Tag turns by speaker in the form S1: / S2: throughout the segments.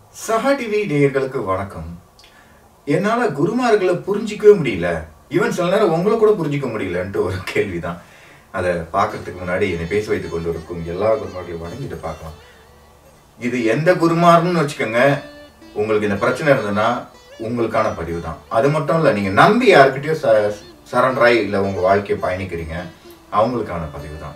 S1: சஹா டிவி நேயர்களுக்கு வணக்கம் என்னால குருமார்களை புரிஞ்சிக்கவே முடியல ஈவன் சில நேரம் உங்களை கூட புரிஞ்சிக்க முடியலன்ட்டு ஒரு கேள்விதான் அதை பார்க்கறதுக்கு முன்னாடி என்னை பேச வைத்துக் கொண்டு இருக்கும் எல்லா குருமார்களையும் வணங்கிட்டு பார்க்கலாம் இது எந்த குருமார்னு வச்சுக்கோங்க உங்களுக்கு இந்த பிரச்சனை இருந்ததுன்னா உங்களுக்கான பதிவு தான் அது மட்டும் இல்லை நீங்கள் நம்பி யாருக்கிட்டயும் ச சரண்டராய் இல்லை உங்கள் வாழ்க்கையை பயணிக்கிறீங்க அவங்களுக்கான பதிவு தான்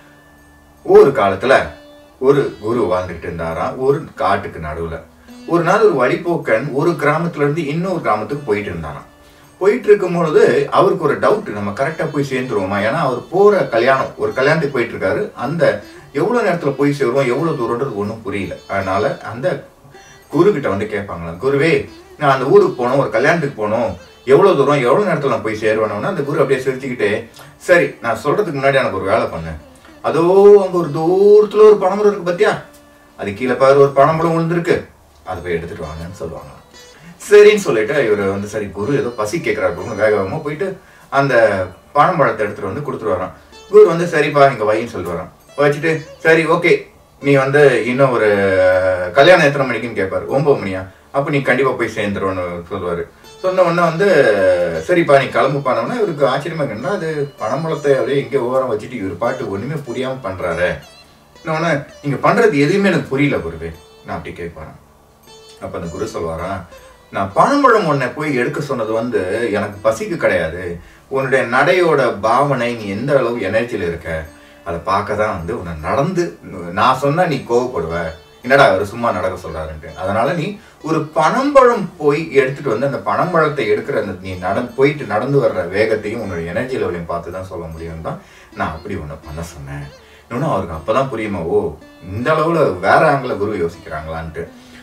S1: ஒரு காலத்துல ஒரு குரு வாழ்ந்துகிட்டு இருந்தாராம் ஒரு காட்டுக்கு நடுவுல ஒரு நாள் ஒரு வழிபோக்கன் ஒரு கிராமத்துல இருந்து இன்னொரு கிராமத்துக்கு போயிட்டு இருந்தாராம் போயிட்டு இருக்கும் பொழுது அவருக்கு ஒரு டவுட் நம்ம கரெக்டா போய் சேர்ந்துருவோமா ஏன்னா அவர் போற கல்யாணம் ஒரு கல்யாணத்துக்கு போயிட்டு இருக்காரு அந்த எவ்வளவு நேரத்துல போய் சேருவோம் எவ்வளவு தூரம்ன்றது ஒன்றும் புரியல அதனால அந்த குரு கிட்ட வந்து கேட்பாங்களாம் குருவே நான் அந்த ஊருக்கு போகணும் ஒரு கல்யாணத்துக்கு போகணும் எவ்வளவு தூரம் எவ்வளவு நேரத்துல நான் போய் சேருவேணும்னா அந்த குரு அப்படியே சிரிச்சுக்கிட்டே சரி நான் சொல்றதுக்கு முன்னாடி எனக்கு ஒரு வேலை பண்ணு அதோ அங்க ஒரு தூரத்துல ஒரு பனைமரம் இருக்கு பாத்தியா அது கீழே பாரு ஒரு பனைமரம் விழுந்திருக்கு அதை போய் எடுத்துட்டு வாங்கன்னு சொல்லுவாங்க சரின்னு சொல்லிட்டு இவர் வந்து சரி குரு ஏதோ பசி கேட்கிறாரு குரு வேக வேகமா போயிட்டு அந்த பனம்பழத்தை எடுத்துட்டு வந்து கொடுத்துட்டு வரான் குரு வந்து சரிப்பா இங்க வைன்னு சொல்லிட்டு வரான் வச்சுட்டு சரி ஓகே நீ வந்து இன்னும் ஒரு கல்யாணம் எத்தனை மணிக்குன்னு கேட்பாரு ஒன்பது மணியா அப்போ நீ கண்டிப்பா போய் சேர்ந்துருவோன்னு சொல்லுவாரு சொன்ன உடனே வந்து சரிப்பா நீ கிளம்பு பண்ணோம்னா இவருக்கு ஆச்சரியமா இருக்குன்னா அது பனம்பழத்தை அப்படியே இங்கே ஓரம் வச்சுட்டு இவர் பாட்டு ஒண்ணுமே புரியாம பண்றாரு இன்னொன்னு நீங்க பண்றது எதுவுமே எனக்கு புரியல குருவே நான் அப்படி கேட்பாரன் அப்ப அந்த குரு சொல்வாராம் நான் பனம்பழம் உன்னை போய் எடுக்க சொன்னது வந்து எனக்கு பசிக்கு கிடையாது உன்னுடைய நடையோட பாவனை நீ எந்த அளவு எனர்ஜியில் இருக்க அதை பார்க்க தான் வந்து உன்னை நடந்து நான் சொன்னா நீ கோவப்படுவ என்னடா அவர் சும்மா நடக்க சொல்றாருன்ட்டு அதனால நீ ஒரு பனம்பழம் போய் எடுத்துட்டு வந்து அந்த பனம்பழத்தை எடுக்கிற அந்த நீ நட போயிட்டு நடந்து வர்ற வேகத்தையும் உன்னுடைய எனர்ஜி லெவலையும் பார்த்து தான் சொல்ல முடியும் தான் நான் அப்படி ஒன்று பண்ண சொன்னேன் இன்னொன்று அவருக்கு அப்பதான் புரியுமா ஓ இந்த அளவுல வேற ஆங்கில குரு யோசிக்கிறாங்களான்ட்டு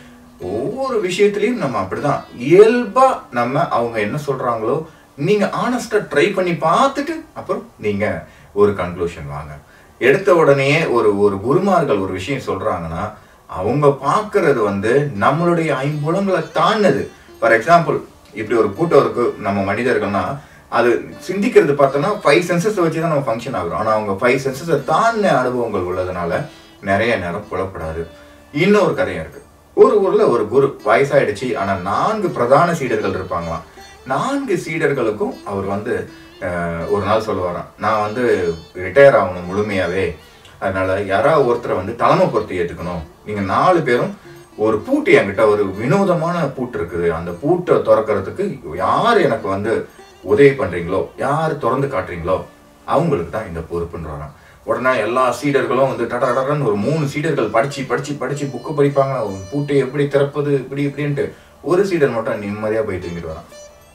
S1: ஒவ்வொரு விஷயத்துலையும் நம்ம அப்படிதான் இயல்பா நம்ம அவங்க என்ன சொல்றாங்களோ நீங்க ஆனஸ்டா ட்ரை பண்ணி பார்த்துட்டு அப்புறம் நீங்க ஒரு கன்க்ளூஷன் வாங்க எடுத்த உடனே ஒரு ஒரு குருமார்கள் ஒரு விஷயம் சொல்றாங்கன்னா அவங்க பார்க்கறது வந்து நம்மளுடைய ஐம்புலங்களை தாண்டினது ஃபார் எக்ஸாம்பிள் இப்படி ஒரு கூட்டம் இருக்கு நம்ம மனிதர்கள்னா அது சிந்திக்கிறது பார்த்தோம்னா ஃபைவ் சென்சஸ் வச்சு தான் நம்ம ஃபங்க்ஷன் ஆகுறோம் ஆனால் அவங்க ஃபைவ் சென்சஸை தாண்டின அனுபவங்கள் உள்ளதுனால நிறைய நேரம் புலப்படாது இன்னொரு கதையும் இருக்கு ஒரு ஊர்ல ஒரு குரு வயசாயிடுச்சு ஆனா நான்கு பிரதான சீடர்கள் இருப்பாங்களாம் நான்கு சீடர்களுக்கும் அவர் வந்து அஹ், ஒரு நாள் சொல்லுவாராம் நான் வந்து ரிட்டையர் ஆகணும் முழுமையாவே அதனால யாராவது ஒருத்தரை வந்து தலைமை பொறுத்து ஏத்துக்கணும் நீங்க நாலு பேரும் ஒரு பூட்டு என்கிட்ட ஒரு வினோதமான பூட்டு இருக்குது அந்த பூட்டை திறக்கிறதுக்கு யார் எனக்கு வந்து உதவி பண்றீங்களோ யார் திறந்து காட்டுறீங்களோ அவங்களுக்கு தான் இந்த பொறுப்புன்றாராம் உடனே எல்லா சீடர்களும் வந்து டடன்னு ஒரு மூணு சீடர்கள் படிச்சு படிச்சு படிச்சு புக்கு படிப்பாங்க ஒரு பூட்டை எப்படி திறப்பது இப்படி இப்படின்ட்டு ஒரு சீடர் மட்டும் நிம்மதியா போய் தூங்கிட்டு வரான்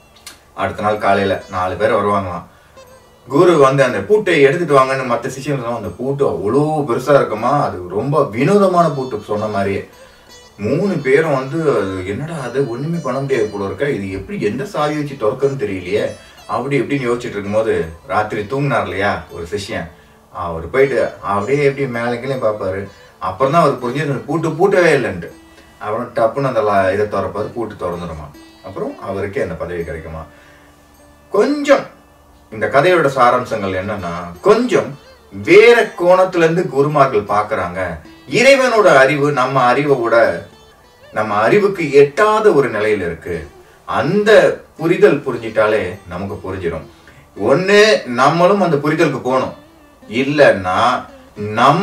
S1: அடுத்த நாள் காலையில நாலு பேர் வருவாங்களாம் குரு வந்து அந்த பூட்டை எடுத்துட்டு வாங்கன்னு மற்ற சிஷியர்கள் அந்த பூட்டு அவ்வளோ பெருசா இருக்குமா அது ரொம்ப வினோதமான பூட்டு சொன்ன மாதிரியே மூணு பேரும் வந்து அது என்னடா அது ஒண்ணுமே பண்ண முடியாது போல இருக்க இது எப்படி எந்த சாவி வச்சு திறக்குன்னு தெரியலையே அப்படி இப்படின்னு யோசிச்சுட்டு இருக்கும்போது ராத்திரி தூங்கினார் இல்லையா ஒரு சிஷ்யன் அவர் போயிட்டு அப்படியே எப்படி மேலே கீழே பார்ப்பாரு அப்புறம் தான் அவர் புரிஞ்சது இந்த பூட்டு பூட்டவே இல்லைன்ட்டு அப்புறம் டப்புன்னு அந்த லா- இதை திறப்பாரு பூட்டு திறந்துருமா அப்புறம் அவருக்கே அந்த பதவி கிடைக்குமா கொஞ்சம் இந்த கதையோட சாராம்சங்கள் என்னன்னா கொஞ்சம் வேற கோணத்துல இருந்து குருமார்கள் பார்க்கறாங்க இறைவனோட அறிவு நம்ம அறிவை விட நம்ம அறிவுக்கு எட்டாத ஒரு நிலையில இருக்கு அந்த புரிதல் புரிஞ்சிட்டாலே நமக்கு புரிஞ்சிடும் ஒண்ணு நம்மளும் அந்த புரிதலுக்கு போகணும் இல்லைன்னா நம்ம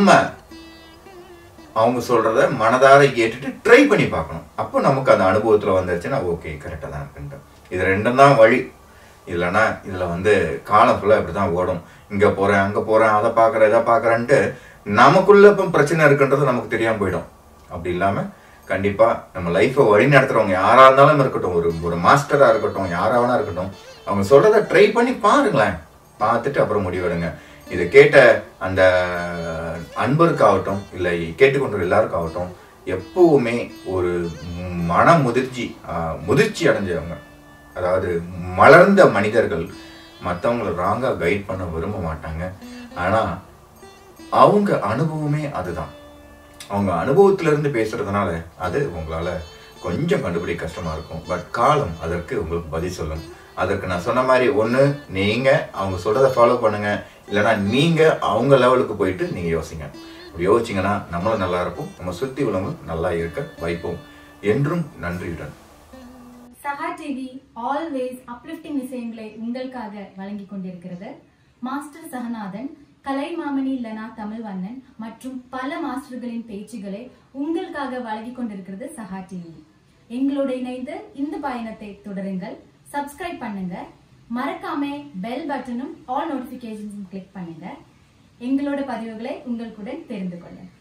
S1: அவங்க சொல்றத மனதார ஏற்றுட்டு ட்ரை பண்ணி பார்க்கணும் அப்போ நமக்கு அந்த அனுபவத்துல வந்துருச்சுன்னா ஓகே கரெக்டாக தான் இருக்குன்ட்டு இது ரெண்டும் தான் வழி இல்லைன்னா இதுல வந்து காலம் ஃபுல்லாக இப்படி தான் ஓடும் இங்க போறேன் அங்க போறேன் அதை பார்க்குறேன் இதை பார்க்குறேன்ட்டு நமக்குள்ள இப்போ பிரச்சனை இருக்குன்றது நமக்கு தெரியாம போயிடும் அப்படி இல்லாம கண்டிப்பா நம்ம லைஃப்பை வழி நடத்துறவங்க யாரா இருந்தாலும் இருக்கட்டும் ஒரு ஒரு மாஸ்டரா இருக்கட்டும் யாரா வேணா இருக்கட்டும் அவங்க சொல்றத ட்ரை பண்ணி பாருங்களேன் பார்த்துட்டு அப்புறம் முடிவெடுங்க இதை கேட்ட அந்த அன்பருக்காகட்டும் இல்லை கேட்டுக்கொண்ட எல்லாருக்காகட்டும் எப்பவுமே ஒரு மன முதிர்ச்சி ஆஹ், முதிர்ச்சி அடைஞ்சவங்க அதாவது மலர்ந்த மனிதர்கள் மற்றவங்களை ராங்காக கைட் பண்ண விரும்ப மாட்டாங்க ஆனால் அவங்க அனுபவமே அதுதான் அவங்க அனுபவத்துல இருந்து பேசுறதுனால அது உங்களால கொஞ்சம் கண்டுபிடிக்க கஷ்டமா இருக்கும் பட் காலம் அதற்கு உங்களுக்கு பதில் சொல்லும் அதற்கு நான் சொன்ன மாதிரி ஒன்று நீங்க அவங்க சொல்றதை ஃபாலோ பண்ணுங்க இல்லைன்னா நீங்க அவங்க லெவலுக்கு போயிட்டு நீங்க யோசிங்க அப்படி யோசிச்சிங்கன்னா நம்மளும் நல்லா இருக்கும் நம்ம சுற்றி உள்ளவங்களும் நல்லா இருக்க வைப்போம் என்றும் நன்றியுடன்
S2: சஹா டிவி ஆல்வேஸ் அப்லிஃப்டிங் விஷயங்களை உங்களுக்காக வழங்கி கொண்டிருக்கிறது மாஸ்டர் சகநாதன் கலைமாமணி லனா தமிழ்வண்ணன் மற்றும் பல மாஸ்டர்களின் பேச்சுகளை உங்களுக்காக வழங்கி கொண்டிருக்கிறது சஹா டிவி எங்களோட இணைந்து இந்த பயணத்தை தொடருங்கள் சப்ஸ்கிரைப் பண்ணுங்க மறக்காம பெல் பட்டனும் ஆல் நோட்டிபிகேஷன்ஸும் கிளிக் பண்ணுங்க எங்களோட பதிவுகளை உங்களுடன் தெரிந்து கொள்ளுங்க